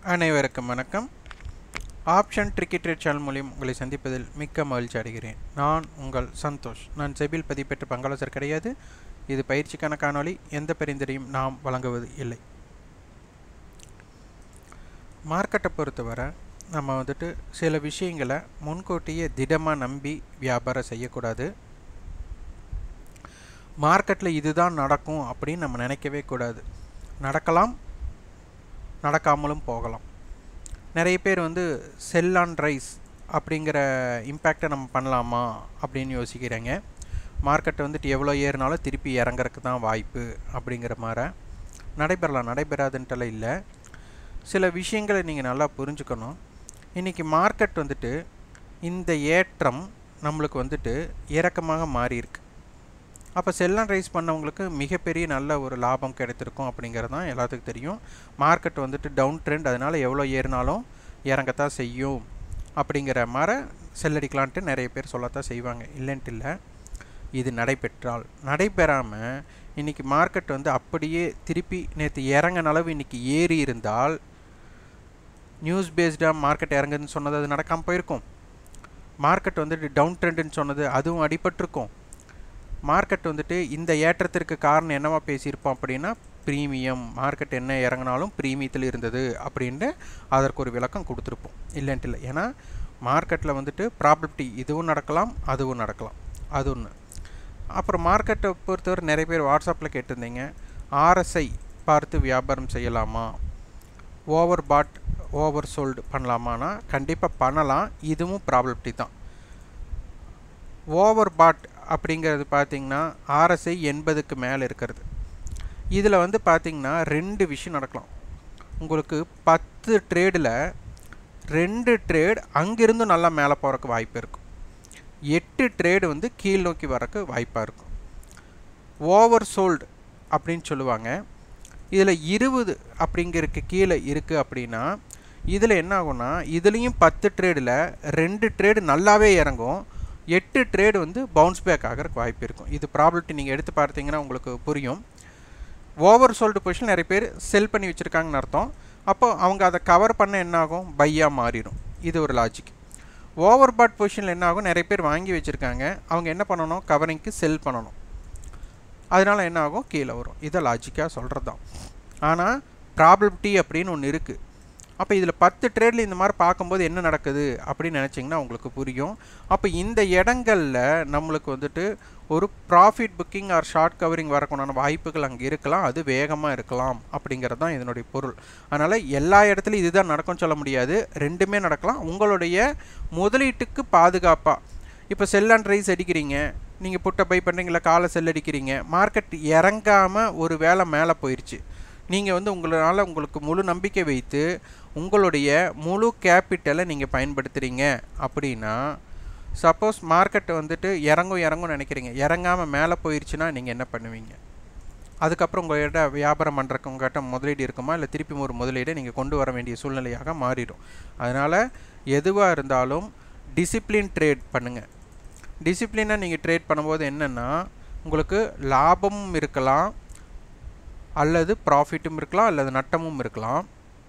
அனைவருக்கும் வணக்கம் option ட்ரிக்கெட் rate channel மூலியம் உங்களை சந்திப்பதில் மிக்க மகிழ்ச்சி அடைகிறேன் நான் உங்கள் சந்தோஷ் நான் செபில் பதிப்பெற்ற பங்காளசர் கிடையாது இது பயிற்சிக்கான காணொளி எந்த பரிந்துரையும் நாம் வழங்குவது இல்லை மார்க்கெட்டை பொறுத்தவரை நம்ம வந்துட்டு சில விஷயங்களை முன்கூட்டியே திடமாக நம்பி வியாபாரம் செய்யக்கூடாது மார்க்கெட்டில் இதுதான் நடக்கும் அப்படின்னு நம்ம நினைக்கவே கூடாது நடக்கலாம் நடக்காமலும் போகலாம் நிறைய பேர் வந்து செல் ஆன் ரைஸ் அப்படிங்கிற இம்பேக்டை நம்ம பண்ணலாமா அப்படின்னு யோசிக்கிறேங்க மார்க்கெட் வந்துட்டு எவ்வளோ ஏறினாலும் திருப்பி இறங்குறதுக்கு தான் வாய்ப்பு அப்படிங்கிற மாதிரி நடைபெறலாம் நடைபெறாதுன்ட்டெல்லாம் இல்லை சில விஷயங்களை நீங்கள் நல்லா புரிஞ்சுக்கணும் இன்றைக்கி மார்க்கெட் வந்துட்டு இந்த ஏற்றம் நம்மளுக்கு வந்துட்டு இறக்கமாக மாறி இருக்கு அப்போ செல்லன் ரைஸ் பண்ணவங்களுக்கு மிகப்பெரிய நல்ல ஒரு லாபம் கிடைத்திருக்கும் அப்படிங்கிறது தான் எல்லாத்துக்கும் தெரியும் மார்க்கெட் வந்துட்டு டவுன் ட்ரெண்ட் அதனால் எவ்வளோ ஏறினாலும் இறங்கத்தான் செய்யும் அப்படிங்கிற மாதிரி செல்லடிக்கலான்ட்டு நிறைய பேர் சொல்லத்தான் செய்வாங்க இல்லைன்ட்டு இல்லை இது நடைபெற்றால் நடைபெறாமல் இன்றைக்கி மார்க்கெட் வந்து அப்படியே திருப்பி நேற்று இறங்கின அளவு இன்றைக்கி ஏறி இருந்தால் நியூஸ் பேஸ்டாக மார்க்கெட் இறங்குதுன்னு சொன்னது அது நடக்காமல் போயிருக்கும் மார்க்கெட் வந்துட்டு டவுன் ட்ரெண்டுன்னு சொன்னது அதுவும் அடிபட்டிருக்கும் மார்க்கெட் வந்துட்டு இந்த ஏற்றத்திற்கு காரணம் என்னவா பேசியிருப்போம் அப்படின்னா ப்ரீமியம் மார்க்கெட் என்ன இறங்கினாலும் ப்ரீமியத்தில் இருந்தது அப்படின்ட்டு அதற்கு ஒரு விளக்கம் கொடுத்துருப்போம் இல்லைன்ட்டு இல்லை ஏன்னா மார்க்கெட்டில் வந்துட்டு ப்ராபர்ட்டி இதுவும் நடக்கலாம் அதுவும் நடக்கலாம் அது ஒன்று அப்புறம் மார்க்கெட்டை பொறுத்தவரை நிறைய பேர் வாட்ஸ்அப்பில் கேட்டிருந்தீங்க ஆர்எஸ்ஐ பார்த்து வியாபாரம் செய்யலாமா ஓவர் பாட் ஓவர் சோல்டு பண்ணலாமான்னா கண்டிப்பாக பண்ணலாம் இதுவும் ப்ராபபிலிட்டி தான் ஓவர் பாட் அப்படிங்கிறது பார்த்திங்கன்னா ஆர்எஸ்ஐ எண்பதுக்கு மேலே இருக்கிறது இதில் வந்து பார்த்திங்கன்னா ரெண்டு விஷயம் நடக்கலாம் உங்களுக்கு பத்து ட்ரேடில் ரெண்டு ட்ரேட் அங்கிருந்து நல்லா மேலே போகிறக்கு வாய்ப்பு இருக்கும் எட்டு ட்ரேடு வந்து கீழ் நோக்கி வரக்கு வாய்ப்பாக இருக்கும் ஓவர் சோல்டு அப்படின்னு சொல்லுவாங்க இதில் இருபது அப்படிங்கிறதுக்கு கீழே இருக்குது அப்படின்னா இதில் என்ன ஆகும்னா இதுலேயும் பத்து ட்ரேடில் ரெண்டு ட்ரேடு நல்லாவே இறங்கும் எட்டு ட்ரேடு வந்து பவுன்ஸ் பேக் ஆகிறதுக்கு வாய்ப்பு இருக்கும் இது ப்ராபிலிட்டி நீங்கள் எடுத்து பார்த்தீங்கன்னா உங்களுக்கு புரியும் ஓவர் சோல்டு பொசிஷன் நிறைய பேர் செல் பண்ணி வச்சுருக்காங்கன்னு அர்த்தம் அப்போ அவங்க அதை கவர் பண்ண என்ன ஆகும் பையாக மாறிடும் இது ஒரு லாஜிக் ஓவர் பாட் பொசிஷனில் என்ன ஆகும் நிறைய பேர் வாங்கி வச்சுருக்காங்க அவங்க என்ன பண்ணணும் கவரிங்க்கு செல் பண்ணணும் அதனால் என்ன ஆகும் கீழே வரும் இதை லாஜிக்காக சொல்கிறது தான் ஆனால் ப்ராபிலிட்டி அப்படின்னு ஒன்று இருக்குது அப்போ இதில் பத்து ட்ரேடில் இந்த மாதிரி பார்க்கும்போது என்ன நடக்குது அப்படின்னு நினச்சிங்கன்னா உங்களுக்கு புரியும் அப்போ இந்த இடங்களில் நம்மளுக்கு வந்துட்டு ஒரு profit booking or short covering வரக்குண்டான வாய்ப்புகள் அங்கே இருக்கலாம் அது வேகமாக இருக்கலாம் அப்படிங்கிறது தான் இதனுடைய பொருள் அதனால் எல்லா இடத்துலையும் இதுதான் நடக்கும்னு சொல்ல முடியாது ரெண்டுமே நடக்கலாம் உங்களுடைய முதலீட்டுக்கு பாதுகாப்பாக இப்போ செல் அண்ட் ரைஸ் அடிக்கிறீங்க நீங்கள் புட்டை பை பண்ணுறீங்களா காலை செல் அடிக்கிறீங்க மார்க்கெட் இறங்காமல் ஒரு வேலை மேலே போயிடுச்சு நீங்கள் வந்து உங்களால் உங்களுக்கு முழு நம்பிக்கை வைத்து உங்களுடைய முழு கேபிட்டலை நீங்கள் பயன்படுத்துகிறீங்க அப்படின்னா சப்போஸ் மார்க்கெட் வந்துட்டு இறங்கும் இறங்கும் நினைக்கிறீங்க இறங்காமல் மேலே போயிடுச்சுன்னா நீங்கள் என்ன பண்ணுவீங்க அதுக்கப்புறம் உங்கள்கிட்ட வியாபாரம் பண்ணுறக்கு உங்கள்கிட்ட முதலீடு இருக்குமா இல்லை திருப்பி ஒரு முதலீடை நீங்கள் கொண்டு வர வேண்டிய சூழ்நிலையாக மாறிடும் அதனால் எதுவாக இருந்தாலும் டிசிப்ளின் ட்ரேட் பண்ணுங்கள் டிசிப்ளினாக நீங்கள் ட்ரேட் பண்ணும்போது என்னென்னா உங்களுக்கு லாபமும் இருக்கலாம் அல்லது ப்ராஃபிட்டும் இருக்கலாம் அல்லது நட்டமும் இருக்கலாம்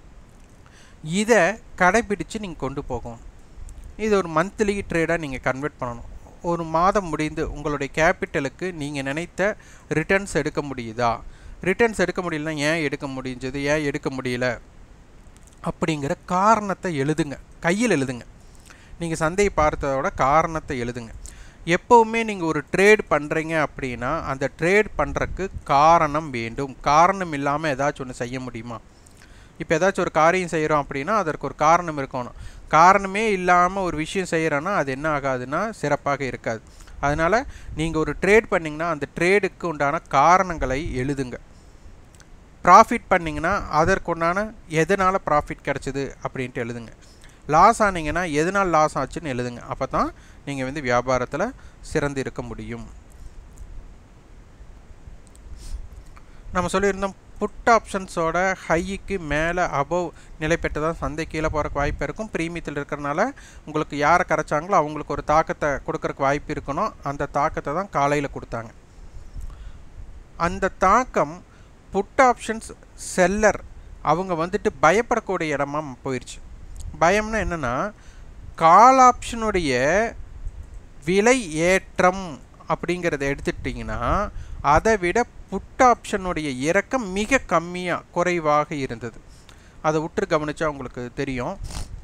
இதை கடைபிடித்து நீங்கள் கொண்டு போகணும் இது ஒரு மந்த்லி ட்ரேடாக நீங்கள் கன்வெர்ட் பண்ணணும் ஒரு மாதம் முடிந்து உங்களுடைய கேபிட்டலுக்கு நீங்கள் நினைத்த ரிட்டர்ன்ஸ் எடுக்க முடியுதா ரிட்டர்ன்ஸ் எடுக்க முடியலனா ஏன் எடுக்க முடிஞ்சது ஏன் எடுக்க முடியல அப்படிங்கிற காரணத்தை எழுதுங்க கையில் எழுதுங்க நீங்கள் சந்தையை பார்த்ததோட காரணத்தை எழுதுங்க எப்போவுமே நீங்கள் ஒரு ட்ரேட் பண்ணுறீங்க அப்படின்னா அந்த ட்ரேட் பண்ணுறக்கு காரணம் வேண்டும் காரணம் இல்லாமல் ஏதாச்சும் ஒன்று செய்ய முடியுமா இப்போ ஏதாச்சும் ஒரு காரியம் செய்கிறோம் அப்படின்னா அதற்கு ஒரு காரணம் இருக்கணும் காரணமே இல்லாமல் ஒரு விஷயம் செய்கிறோன்னா அது என்ன ஆகாதுன்னா சிறப்பாக இருக்காது அதனால் நீங்கள் ஒரு ட்ரேட் பண்ணிங்கன்னா அந்த ட்ரேடுக்கு உண்டான காரணங்களை எழுதுங்க ப்ராஃபிட் பண்ணிங்கன்னா அதற்குண்டான எதனால் ப்ராஃபிட் கிடச்சிது அப்படின்ட்டு எழுதுங்க லாஸ் ஆனீங்கன்னா எதனால் லாஸ் ஆச்சுன்னு எழுதுங்க அப்போ தான் நீங்கள் வந்து வியாபாரத்தில் சிறந்து இருக்க முடியும் நம்ம சொல்லியிருந்தோம் புட் ஆப்ஷன்ஸோட ஹைக்கு மேலே அபவ் நிலை பெற்றதான் சந்தை கீழே போகிறக்கு வாய்ப்பு இருக்கும் ப்ரீமியத்தில் இருக்கிறனால உங்களுக்கு யாரை கரைச்சாங்களோ அவங்களுக்கு ஒரு தாக்கத்தை கொடுக்கறக்கு வாய்ப்பு இருக்கணும் அந்த தாக்கத்தை தான் காலையில் கொடுத்தாங்க அந்த தாக்கம் புட் ஆப்ஷன்ஸ் செல்லர் அவங்க வந்துட்டு பயப்படக்கூடிய இடமா போயிடுச்சு பயம்னா என்னென்னா கால் ஆப்ஷனுடைய விலை ஏற்றம் அப்படிங்கிறத எடுத்துட்டிங்கன்னா அதை விட புட் ஆப்ஷனுடைய இறக்கம் மிக கம்மியாக குறைவாக இருந்தது அதை உற்று கவனிச்சா உங்களுக்கு தெரியும்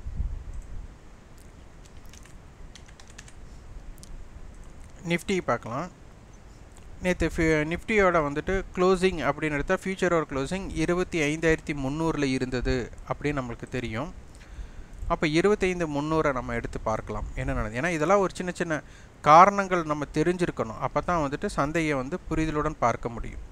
நிஃப்டி பார்க்கலாம் நேற்று நிஃப்டியோட வந்துட்டு க்ளோசிங் அப்படின்னு எடுத்தால் ஃபியூச்சரோட க்ளோசிங் இருபத்தி ஐந்தாயிரத்தி முந்நூறில் இருந்தது அப்படின்னு நம்மளுக்கு தெரியும் அப்போ இருபத்தைந்து முந்நூறை நம்ம எடுத்து பார்க்கலாம் என்ன நடந்தது ஏன்னா இதெல்லாம் ஒரு சின்ன சின்ன காரணங்கள் நம்ம தெரிஞ்சிருக்கணும் அப்போ தான் வந்துட்டு சந்தையை வந்து புரிதலுடன் பார்க்க முடியும்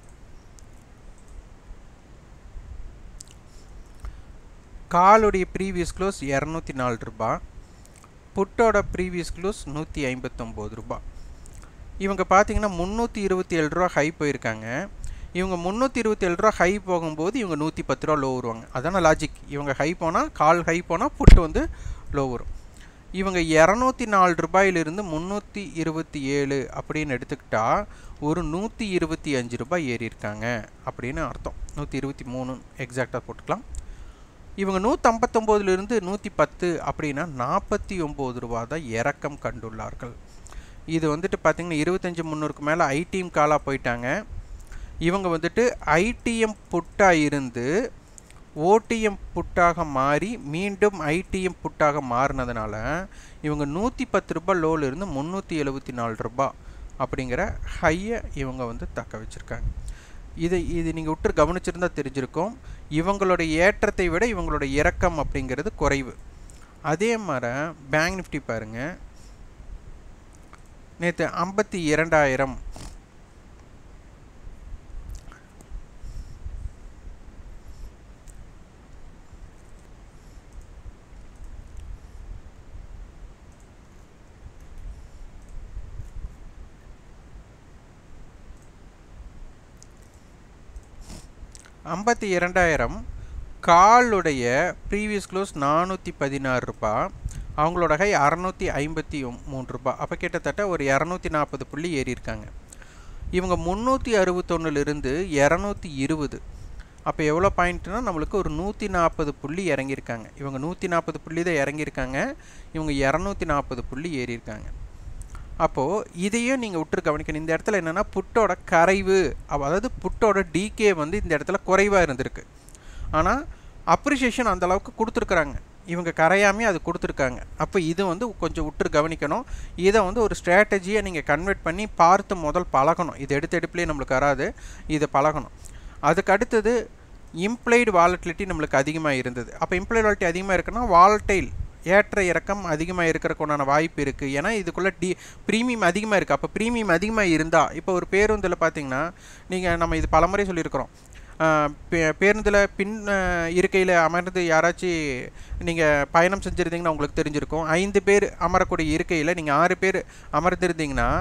காலுடைய ப்ரீவியஸ் க்ளோஸ் இரநூத்தி நாலு ரூபா புட்டோட ப்ரீவியஸ் க்ளோஸ் நூற்றி ஐம்பத்தொம்போது ரூபா இவங்க பார்த்தீங்கன்னா முந்நூற்றி இருபத்தி ஏழு ரூபா ஹை போயிருக்காங்க இவங்க முந்நூற்றி இருபத்தி ஏழு ரூபா ஹை போகும்போது இவங்க நூற்றி பத்து ரூபா லோ வருவாங்க அதான லாஜிக் இவங்க ஹை போனால் கால் ஹை போனால் புட்டு வந்து லோ வரும் இவங்க இரநூத்தி நாலு ரூபாயிலிருந்து முந்நூற்றி இருபத்தி ஏழு அப்படின்னு எடுத்துக்கிட்டா ஒரு நூற்றி இருபத்தி அஞ்சு ரூபாய் ஏறி இருக்காங்க அப்படின்னு அர்த்தம் நூற்றி இருபத்தி மூணு எக்ஸாக்டாக போட்டுக்கலாம் இவங்க நூற்றம்பத்தொம்போதுலேருந்து நூற்றி பத்து அப்படின்னா நாற்பத்தி ஒம்பது ரூபா தான் இறக்கம் கண்டுள்ளார்கள் இது வந்துட்டு பார்த்திங்கன்னா இருபத்தஞ்சி முந்நூறுக்கு மேலே ஐடிஎம் காலாக போயிட்டாங்க இவங்க வந்துட்டு ஐடிஎம் புட்டாக இருந்து ஓடிஎம் புட்டாக மாறி மீண்டும் ஐடிஎம் புட்டாக மாறினதுனால இவங்க நூற்றி பத்து ரூபாய் லோலேருந்து முந்நூற்றி எழுபத்தி நாலு ரூபாய் அப்படிங்கிற ஹையை இவங்க வந்து தக்க வச்சுருக்காங்க இது இது நீங்கள் விட்டு கவனிச்சிருந்தால் தெரிஞ்சிருக்கும் இவங்களோட ஏற்றத்தை விட இவங்களோட இறக்கம் அப்படிங்கிறது குறைவு அதே மாதிரி பேங்க் நிஃப்டி பாருங்கள் நேற்று ஐம்பத்தி இரண்டாயிரம் ஐம்பத்தி இரண்டாயிரம் காலுடைய ப்ரீவியஸ் க்ளோஸ் நானூற்றி பதினாறு ரூபா அவங்களோட ஹை அறநூற்றி ஐம்பத்தி மூணு ரூபா அப்போ கிட்டத்தட்ட ஒரு இரநூத்தி நாற்பது புள்ளி ஏறி இருக்காங்க இவங்க முந்நூற்றி அறுபத்தொன்னுலேருந்து இரநூத்தி இருபது அப்போ எவ்வளோ பாயிண்ட்னா நம்மளுக்கு ஒரு நூற்றி நாற்பது புள்ளி இறங்கியிருக்காங்க இவங்க நூற்றி நாற்பது புள்ளி தான் இறங்கியிருக்காங்க இவங்க இரநூத்தி நாற்பது புள்ளி ஏறியிருக்காங்க அப்போது இதையும் நீங்கள் விட்டு கவனிக்கணும் இந்த இடத்துல என்னென்னா புட்டோட கரைவு அதாவது புட்டோட டிகே வந்து இந்த இடத்துல குறைவாக இருந்திருக்கு ஆனால் அப்ரிஷியேஷன் அந்த அளவுக்கு கொடுத்துருக்குறாங்க இவங்க கரையாமே அது கொடுத்துருக்காங்க அப்போ இது வந்து கொஞ்சம் விட்டு கவனிக்கணும் இதை வந்து ஒரு ஸ்ட்ராட்டஜியை நீங்கள் கன்வெர்ட் பண்ணி பார்த்து முதல் பழகணும் இது எடுத்து எடுப்புலேயே நம்மளுக்கு வராது இதை பழகணும் அதுக்கு அடுத்தது இம்ப்ளைடு வாலட்டிலிட்டி நம்மளுக்கு அதிகமாக இருந்தது அப்போ இம்ப்ளைடு வாலட்டி அதிகமாக இருக்குன்னா வாலட்டைல் ஏற்ற இறக்கம் அதிகமாக இருக்கிறதுக்குண்டான வாய்ப்பு இருக்குது ஏன்னா இதுக்குள்ளே டி ப்ரீமியம் அதிகமாக இருக்குது அப்போ ப்ரீமியம் அதிகமாக இருந்தால் இப்போ ஒரு பேருந்தில் பார்த்தீங்கன்னா நீங்கள் நம்ம இது பலமுறை சொல்லியிருக்கிறோம் பேருந்தில் பின் இருக்கையில் அமர்ந்து யாராச்சும் நீங்கள் பயணம் செஞ்சுருந்தீங்கன்னா உங்களுக்கு தெரிஞ்சிருக்கும் ஐந்து பேர் அமரக்கூடிய இருக்கையில் நீங்கள் ஆறு பேர் அமர்ந்திருந்தீங்கன்னா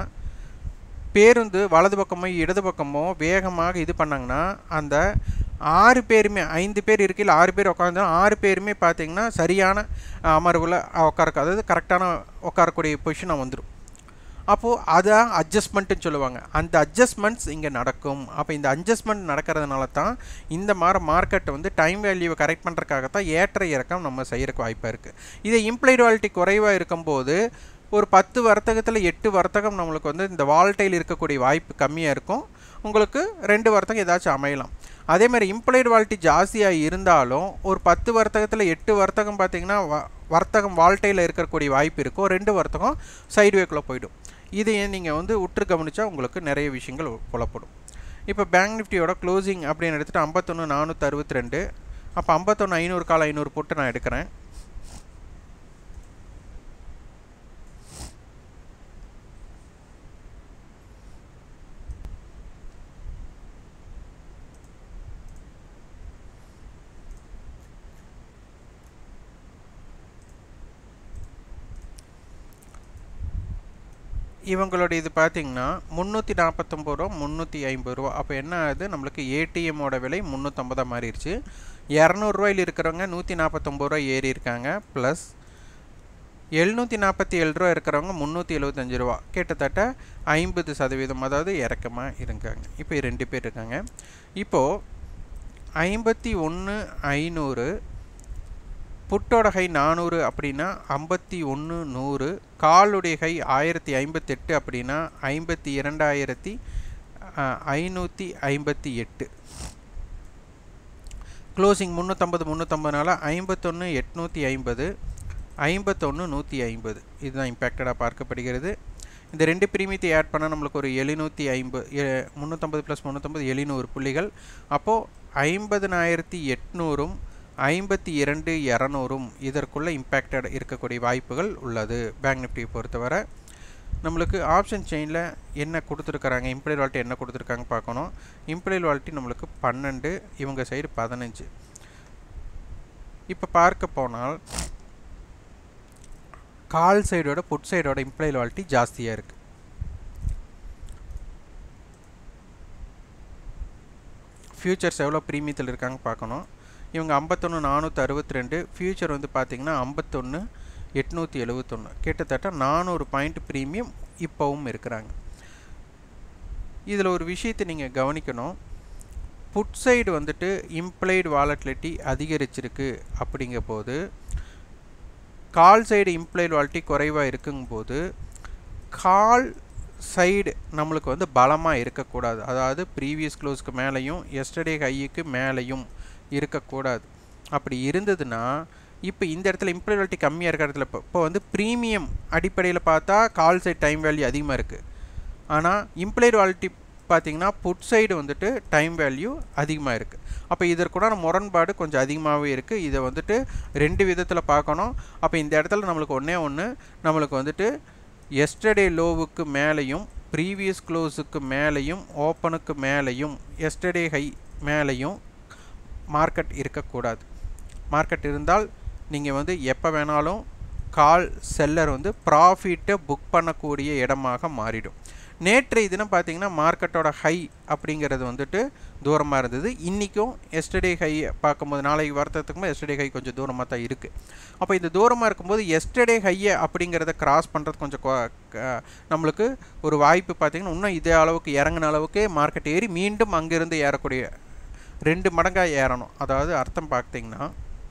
பேருந்து வலது பக்கமோ இடது பக்கமோ வேகமாக இது பண்ணாங்கன்னா அந்த ஆறு பேருமே ஐந்து பேர் இருக்கையில் ஆறு பேர் உட்காந்து ஆறு பேருமே பார்த்தீங்கன்னா சரியான அமர்வில் உட்காரக்கு அதாவது கரெக்டான உட்காரக்கூடிய பொசிஷனாக வந்துடும் அப்போது அதான் அட்ஜஸ்ட்மெண்ட்டுன்னு சொல்லுவாங்க அந்த அட்ஜஸ்ட்மெண்ட்ஸ் இங்கே நடக்கும் அப்போ இந்த அட்ஜஸ்ட்மெண்ட் நடக்கிறதுனால தான் இந்த மாதிரி மார்க்கெட்டை வந்து டைம் வேல்யூவை கரெக்ட் பண்ணுறதுக்காக தான் ஏற்ற இறக்கம் நம்ம செய்கிறக்கு வாய்ப்பாக இருக்குது இதே இம்ப்ளைடு வாலிட்டி குறைவாக இருக்கும்போது ஒரு பத்து வர்த்தகத்தில் எட்டு வர்த்தகம் நம்மளுக்கு வந்து இந்த வால்டைல் இருக்கக்கூடிய வாய்ப்பு கம்மியாக இருக்கும் உங்களுக்கு ரெண்டு வர்த்தகம் ஏதாச்சும் அமையலாம் அதே மாதிரி இம்ப்ளைடு வாலிட்டி ஜாஸ்தியாக இருந்தாலும் ஒரு பத்து வர்த்தகத்தில் எட்டு வர்த்தகம் பார்த்திங்கன்னா வர்த்தகம் வால்டையில் இருக்கக்கூடிய வாய்ப்பு இருக்கும் ரெண்டு வர்த்தகம் சைடுவேக்குள்ளே போயிடும் இதையே நீங்கள் வந்து உற்று கவனித்தா உங்களுக்கு நிறைய விஷயங்கள் புலப்படும் இப்போ பேங்க் நிஃப்டியோட க்ளோசிங் அப்படின்னு எடுத்துகிட்டு ஐம்பத்தொன்று நானூற்றி அறுபத்தி ரெண்டு அப்போ ஐம்பத்தொன்று ஐநூறு கால் ஐநூறு போட்டு நான் எடுக்கிறேன் இவங்களோட இது பார்த்தீங்கன்னா முந்நூற்றி நாற்பத்தொம்பது ரூபா முந்நூற்றி ஐம்பது ரூபா அப்போ என்ன ஆகுது நம்மளுக்கு ஏடிஎம்மோட விலை முந்நூற்றம்பதாக மாறிடுச்சு இரநூறுவாயில் இருக்கிறவங்க நூற்றி நாற்பத்தொம்பது ரூபா ஏறி இருக்காங்க ப்ளஸ் எழுநூற்றி நாற்பத்தி ஏழு ரூபா இருக்கிறவங்க முந்நூற்றி எழுபத்தஞ்சு ரூபா கிட்டத்தட்ட ஐம்பது சதவீதம் அதாவது இறக்கமாக இருக்காங்க இப்போ ரெண்டு பேர் இருக்காங்க இப்போது ஐம்பத்தி ஒன்று ஐநூறு புட்டோட ஹை நானூறு அப்படின்னா ஐம்பத்தி ஒன்று நூறு காலுடைய ஹை ஆயிரத்தி ஐம்பத்தெட்டு அப்படின்னா ஐம்பத்தி இரண்டாயிரத்தி ஐநூற்றி ஐம்பத்தி எட்டு க்ளோசிங் முந்நூற்றம்பது முந்நூற்றம்பதுனால ஐம்பத்தொன்று எட்நூற்றி ஐம்பது ஐம்பத்தொன்று நூற்றி ஐம்பது இதுதான் இம்பேக்டடாக பார்க்கப்படுகிறது இந்த ரெண்டு பிரீமியத்தை ஆட் பண்ணால் நம்மளுக்கு ஒரு எழுநூற்றி ஐம்பது முந்நூற்றம்பது ப்ளஸ் முந்நூற்றம்பது எழுநூறு புள்ளிகள் அப்போது ஐம்பதனாயிரத்தி எட்நூறும் ஐம்பத்தி இரண்டு இரநூறும் இதற்குள்ள இம்பேக்டட் இருக்கக்கூடிய வாய்ப்புகள் உள்ளது பேங்க் நிஃப்டியை பொறுத்தவரை நம்மளுக்கு ஆப்ஷன் செயினில் என்ன கொடுத்துருக்குறாங்க இம்ப்ளைட் வால்ட்டி என்ன கொடுத்துருக்காங்க பார்க்கணும் இம்ப்ளைட் வால்ட்டி நம்மளுக்கு பன்னெண்டு இவங்க சைடு பதினஞ்சு இப்போ பார்க்க போனால் கால் சைடோட புட் சைடோட இம்ப்ளைட் வால்ட்டி ஜாஸ்தியாக இருக்குது ஃப்யூச்சர்ஸ் எவ்வளோ ப்ரீமியத்தில் இருக்காங்க பார்க்கணும் இவங்க ஐம்பத்தொன்று நானூற்றி அறுபத்தி ரெண்டு ஃப்யூச்சர் வந்து பார்த்திங்கன்னா ஐம்பத்தொன்று எட்நூற்றி எழுபத்தொன்று கிட்டத்தட்ட நானூறு பாயிண்ட் ப்ரீமியம் இப்போவும் இருக்கிறாங்க இதில் ஒரு விஷயத்தை நீங்கள் கவனிக்கணும் புட் சைடு வந்துட்டு இம்ப்ளைடு வாலட்டிலிட்டி அதிகரிச்சிருக்கு அப்படிங்க போது கால் சைடு இம்ப்ளைடு வாலிட்டி குறைவாக இருக்குங்கும்போது கால் சைடு நம்மளுக்கு வந்து பலமாக இருக்கக்கூடாது அதாவது ப்ரீவியஸ் க்ளோஸ்க்கு மேலேயும் எஸ்டர்டே ஹையுக்கு மேலேயும் இருக்கக்கூடாது அப்படி இருந்ததுன்னா இப்போ இந்த இடத்துல இம்ப்ளைபிலிட்டி கம்மியாக இருக்கிற இடத்துல இப்போ இப்போ வந்து ப்ரீமியம் அடிப்படையில் பார்த்தா கால் சைடு டைம் வேல்யூ அதிகமாக இருக்குது ஆனால் இம்ப்ளைடு வாலிட்டி பார்த்தீங்கன்னா புட் சைடு வந்துட்டு டைம் வேல்யூ அதிகமாக இருக்குது அப்போ இதற்குடான முரண்பாடு கொஞ்சம் அதிகமாகவே இருக்குது இதை வந்துட்டு ரெண்டு விதத்தில் பார்க்கணும் அப்போ இந்த இடத்துல நம்மளுக்கு ஒன்றே ஒன்று நம்மளுக்கு வந்துட்டு எஸ்டர்டே லோவுக்கு மேலேயும் ப்ரீவியஸ் க்ளோஸுக்கு மேலேயும் ஓப்பனுக்கு மேலேயும் எஸ்டர்டே ஹை மேலேயும் மார்க்கெட் இருக்கக்கூடாது மார்க்கெட் இருந்தால் நீங்கள் வந்து எப்போ வேணாலும் கால் செல்லர் வந்து ப்ராஃபிட்டை புக் பண்ணக்கூடிய இடமாக மாறிடும் நேற்றைய தினம் பார்த்தீங்கன்னா மார்க்கெட்டோட ஹை அப்படிங்கிறது வந்துட்டு தூரமாக இருந்தது இன்றைக்கும் எஸ்டர்டே ஹை பார்க்கும்போது நாளைக்கு வரத்துக்கு எஸ்டர்டே ஹை கொஞ்சம் தூரமாக தான் இருக்குது அப்போ இந்த தூரமாக இருக்கும்போது எஸ்டர்டே ஹையை அப்படிங்கிறத கிராஸ் பண்ணுறது கொஞ்சம் நம்மளுக்கு ஒரு வாய்ப்பு பார்த்திங்கன்னா இன்னும் இதே அளவுக்கு இறங்கின அளவுக்கு மார்க்கெட் ஏறி மீண்டும் அங்கேருந்து ஏறக்கூடிய ரெண்டு மடங்காக ஏறணும் அதாவது அர்த்தம் பார்த்தீங்கன்னா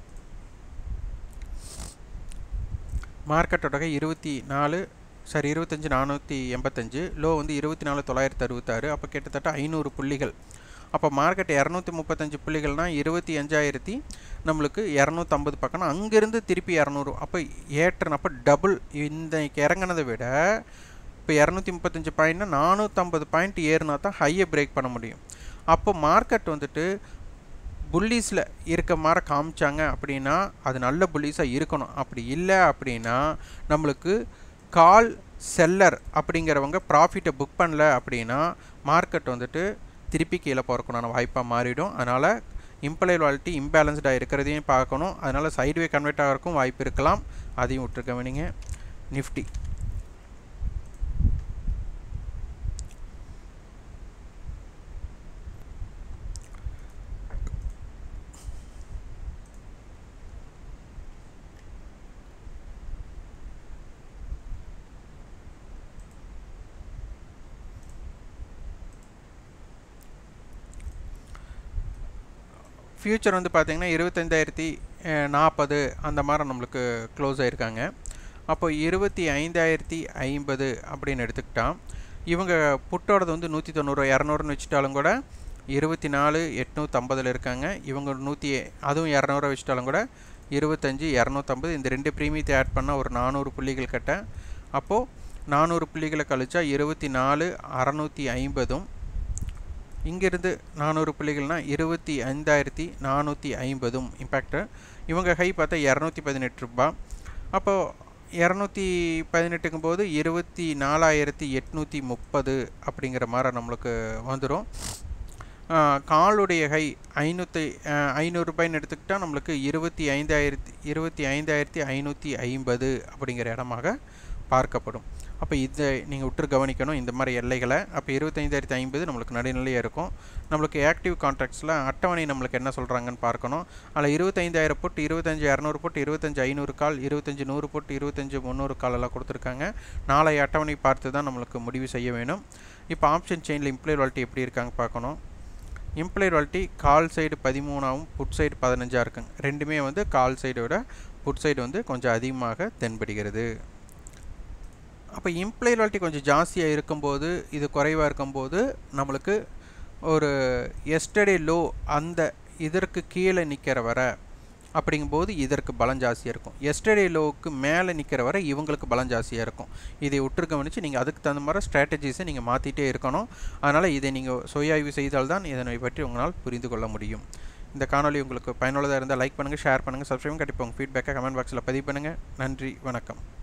மார்க்கெட்டோட இருபத்தி நாலு சாரி இருபத்தஞ்சி நானூற்றி எண்பத்தஞ்சு லோ வந்து இருபத்தி நாலு தொள்ளாயிரத்தி அறுபத்தாறு அப்போ கிட்டத்தட்ட ஐநூறு புள்ளிகள் அப்போ மார்க்கெட் இரநூத்தி முப்பத்தஞ்சு புள்ளிகள்னால் இருபத்தி அஞ்சாயிரத்தி நம்மளுக்கு இரநூத்தம்பது பக்கம்னா அங்கேருந்து திருப்பி இரநூறு அப்போ ஏற்றன் அப்போ டபுள் இந்த இறங்கினதை விட இப்போ இரநூத்தி முப்பத்தஞ்சு பாயிண்ட்னா நானூற்றம்பது பாயிண்ட் ஏறுனா தான் ஹையை பிரேக் பண்ண முடியும் அப்போ மார்க்கெட் வந்துட்டு புல்லிஸில் இருக்க மாதிரி காமிச்சாங்க அப்படின்னா அது நல்ல புல்லிஸாக இருக்கணும் அப்படி இல்லை அப்படின்னா நம்மளுக்கு கால் செல்லர் அப்படிங்கிறவங்க ப்ராஃபிட்டை புக் பண்ணல அப்படின்னா மார்க்கெட் வந்துட்டு திருப்பி கீழே போகிறக்குண்டான வாய்ப்பாக மாறிடும் அதனால் இம்ப்ளைட் வாலிட்டி இம்பேலன்ஸ்டாக இருக்கிறதையும் பார்க்கணும் அதனால் சைட்வே கன்வெர்ட் ஆகிறக்கும் வாய்ப்பு இருக்கலாம் அதையும் விட்டுருக்க வேணுங்க நிஃப்டி ஃப்யூச்சர் வந்து பார்த்திங்கன்னா இருபத்தஞ்சாயிரத்தி நாற்பது அந்த மாதிரி நம்மளுக்கு க்ளோஸ் ஆகிருக்காங்க அப்போ இருபத்தி ஐந்தாயிரத்தி ஐம்பது அப்படின்னு எடுத்துக்கிட்டால் இவங்க புட்டோடது வந்து நூற்றி தொண்ணூறு இரநூறுன்னு வச்சுட்டாலும் கூட இருபத்தி நாலு எட்நூற்றம்பதில் இருக்காங்க இவங்க நூற்றி அதுவும் இரநூறுவா வச்சுட்டாலும் கூட இருபத்தஞ்சி இரநூத்தம்பது இந்த ரெண்டு ப்ரீமியத்தை ஆட் பண்ணால் ஒரு நானூறு புள்ளிகள் கட்ட அப்போது நானூறு புள்ளிகளை கழிச்சா இருபத்தி நாலு அறநூற்றி ஐம்பதும் இங்கேருந்து நானூறு புள்ளிகள்னால் இருபத்தி ஐந்தாயிரத்தி நானூற்றி ஐம்பதும் இம்பேக்டு இவங்க ஹை பார்த்தா இரநூத்தி பதினெட்டு ரூபா அப்போது இரநூத்தி பதினெட்டுக்கும் போது இருபத்தி நாலாயிரத்தி எட்நூற்றி முப்பது அப்படிங்கிற மாதிரி நம்மளுக்கு வந்துடும் காலுடைய ஹை ஐநூற்றி ஐநூறு ரூபாய்னு எடுத்துக்கிட்டால் நம்மளுக்கு இருபத்தி ஐந்தாயிரத்தி இருபத்தி ஐந்தாயிரத்தி ஐநூற்றி ஐம்பது அப்படிங்கிற இடமாக பார்க்கப்படும் அப்போ இதை நீங்கள் விட்டு கவனிக்கணும் இந்த மாதிரி எல்லைகளை அப்போ இருபத்தைந்தாயிரத்தி ஐம்பது நம்மளுக்கு நடுநிலையாக இருக்கும் நம்மளுக்கு ஆக்டிவ் கான்ட்ராக்ட்ஸில் அட்டவணை நம்மளுக்கு என்ன சொல்கிறாங்கன்னு பார்க்கணும் அதில் இருபத்தைந்தாயிரம் புட் இருபத்தஞ்சி இரநூறு புட் இருபத்தஞ்சி ஐநூறு கால் இருபத்தஞ்சி நூறு புட் இருபத்தஞ்சி முந்நூறு கால் எல்லாம் கொடுத்துருக்காங்க நாளைய அட்டவணை பார்த்து தான் நம்மளுக்கு முடிவு செய்ய வேணும் இப்போ ஆப்ஷன் செயினில் இம்ப்ளை வாலிட்டி எப்படி இருக்காங்க பார்க்கணும் இம்ப்ளைட் வாலிட்டி கால் சைடு பதிமூணாவும் புட் சைடு பதினஞ்சாக இருக்குங்க ரெண்டுமே வந்து கால் சைடை விட புட் சைடு வந்து கொஞ்சம் அதிகமாக தென்படுகிறது அப்போ இம்ப்ளைட் வாலிட்டி கொஞ்சம் ஜாஸ்தியாக இருக்கும்போது இது குறைவாக இருக்கும்போது நம்மளுக்கு ஒரு எஸ்டர்டே லோ அந்த இதற்கு கீழே நிற்கிற வர அப்படிங்கும்போது இதற்கு பலம் ஜாஸ்தியாக இருக்கும் எஸ்டர்டே லோவுக்கு மேலே நிற்கிற வரை இவங்களுக்கு பலம் ஜாஸ்தியாக இருக்கும் இதை உற்று கவனித்து நீங்கள் அதுக்கு தகுந்த மாதிரி ஸ்ட்ராட்டஜிஸை நீங்கள் மாற்றிட்டே இருக்கணும் அதனால் இதை நீங்கள் சுயாய்வு செய்தால்தான் இதனை பற்றி உங்களால் புரிந்து கொள்ள முடியும் இந்த காணொலி உங்களுக்கு பயனுள்ளதாக இருந்தால் லைக் பண்ணுங்கள் ஷேர் பண்ணுங்கள் சப்ஸ்கிரைப் கண்டிப்பாக உங்கள் ஃபீட்பேக்கை கமெண்ட் பாக்ஸில் பதிவு பண்ணுங்கள் நன்றி வணக்கம்